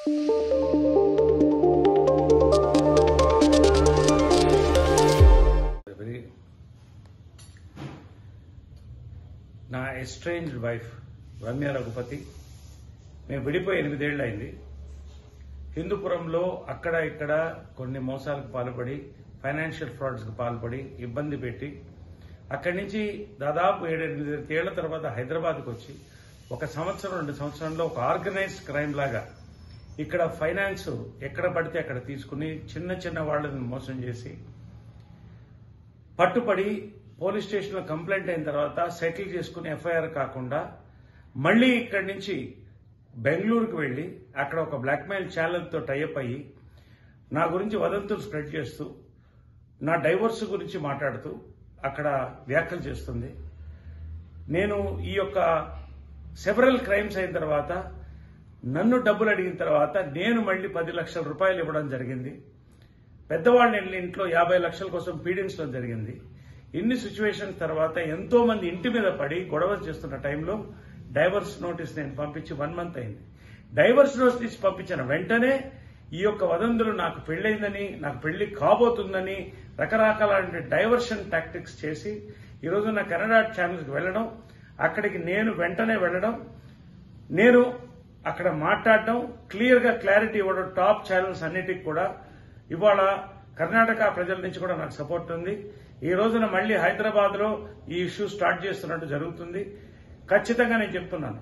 very నా estranged wife Ramya Raghupathi మేము విడిపోయి ఎనిమిదేళ్ళు అయింది హిందూపురంలో అక్కడ ఇక్కడ కొన్ని మోసాలకు పాల్పడి ఫైనాన్షియల్ ఫ్రాడ్స్కి పాల్పడి ఇబ్బంది పెట్టి అక్కడి నుంచి దాదాపు ఏడెనిమిది ఏళ్ల తర్వాత హైదరాబాద్కి వచ్చి ఒక సంవత్సరం రెండు సంవత్సరంలో ఒక ఆర్గనైజ్డ్ క్రైమ్ లాగా ఇక్కడ ఫైనాన్స్ ఎక్కడ పడితే అక్కడ తీసుకుని చిన్న చిన్న వాళ్ళని మోసం చేసి పట్టుపడి పోలీస్ స్టేషన్లో కంప్లైంట్ అయిన తర్వాత సెటిల్ చేసుకుని ఎఫ్ఐఆర్ కాకుండా మళ్ళీ ఇక్కడి నుంచి బెంగళూరుకు వెళ్ళి అక్కడ ఒక బ్లాక్మెయిల్ ఛానల్తో టైఅప్ అయ్యి నా గురించి వదంతులు స్ప్రెడ్ చేస్తూ నా డైవర్స్ గురించి మాట్లాడుతూ అక్కడ వ్యాఖ్యలు చేస్తుంది నేను ఈ యొక్క సెవరల్ క్రైమ్స్ అయిన తర్వాత నన్ను డబ్బులు అడిగిన తర్వాత నేను మళ్ళీ పది లక్షల రూపాయలు ఇవ్వడం జరిగింది పెద్దవాళ్ళని వెళ్ళి ఇంట్లో యాభై లక్షల కోసం పీడించడం జరిగింది ఇన్ని సిచ్యువేషన్స్ తర్వాత ఎంతో మంది ఇంటి మీద పడి గొడవ చేస్తున్న టైంలో డైవర్స్ నోటీస్ నేను పంపించి వన్ మంత్ అయింది డైవర్స్ నోటీస్ పంపించిన వెంటనే ఈ యొక్క వదంతులు నాకు పెళ్ళైందని నాకు పెళ్లి కాబోతుందని రకరకాల డైవర్షన్ టాక్టిక్స్ చేసి ఈ రోజు నా కెనడా ఛానల్కి వెళ్ళడం అక్కడికి నేను వెంటనే వెళ్ళడం నేను అక్కడ మాట్లాడడం క్లియర్ గా క్లారిటీ ఇవ్వడం టాప్ ఛానల్స్ అన్నిటికి కూడా ఇవాళ కర్ణాటక ప్రజల నుంచి కూడా నాకు సపోర్ట్ ఉంది ఈ రోజున మళ్ళీ హైదరాబాద్ లో ఈ ఇష్యూ స్టార్ట్ చేస్తున్నట్టు జరుగుతుంది ఖచ్చితంగా నేను చెప్తున్నాను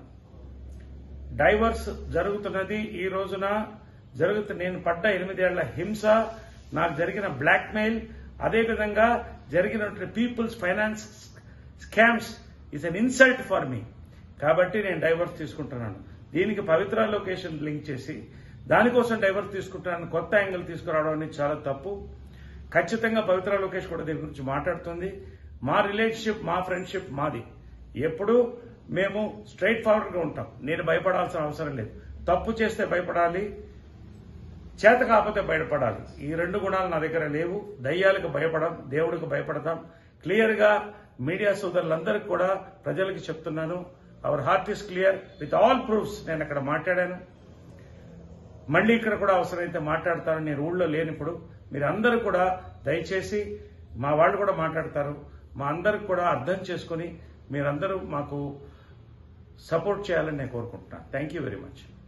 డైవర్స్ జరుగుతున్నది ఈ రోజున జరుగుతున్న నేను పడ్డ ఎనిమిదేళ్ల హింస నాకు జరిగిన బ్లాక్మెయిల్ అదేవిధంగా జరిగినటువంటి people's finance scams is an insult for me కాబట్టి నేను డైవర్స్ తీసుకుంటున్నాను దీనికి పవిత్ర లొకేషన్ లింక్ చేసి దానికోసం డైవర్స్ తీసుకుంటున్నాను కొత్త యాంగిల్ తీసుకురావడం అనేది చాలా తప్పు ఖచ్చితంగా పవిత్ర లోకేష్ కూడా దీని గురించి మాట్లాడుతుంది మా రిలేషన్షిప్ మా ఫ్రెండ్షిప్ మాది ఎప్పుడు మేము స్ట్రైట్ ఫార్వర్డ్ గా ఉంటాం నేను భయపడాల్సిన అవసరం లేదు తప్పు చేస్తే భయపడాలి చేత కాకపోతే భయపడాలి ఈ రెండు గుణాలు నా దగ్గర లేవు దయ్యాలకు భయపడం దేవుడికి భయపడతాం క్లియర్ గా మీడియా సోదరులందరికీ కూడా ప్రజలకు చెప్తున్నాను our heart is clear with all proofs నేను అక్కడ మాట్లాడాను మళ్ళీ ఇక్కడ కూడా అవసరమైతే మాట్లాడతాను నేను ఊళ్ళో లేనిప్పుడు మీరు అందరూ కూడా దయచేసి మా వాళ్ళు కూడా మాట్లాడతారు మా అందరికి కూడా అర్థం చేసుకుని మీరందరూ మాకు సపోర్ట్ చేయాలని నేను కోరుకుంటున్నాను థ్యాంక్ యూ వెరీ మచ్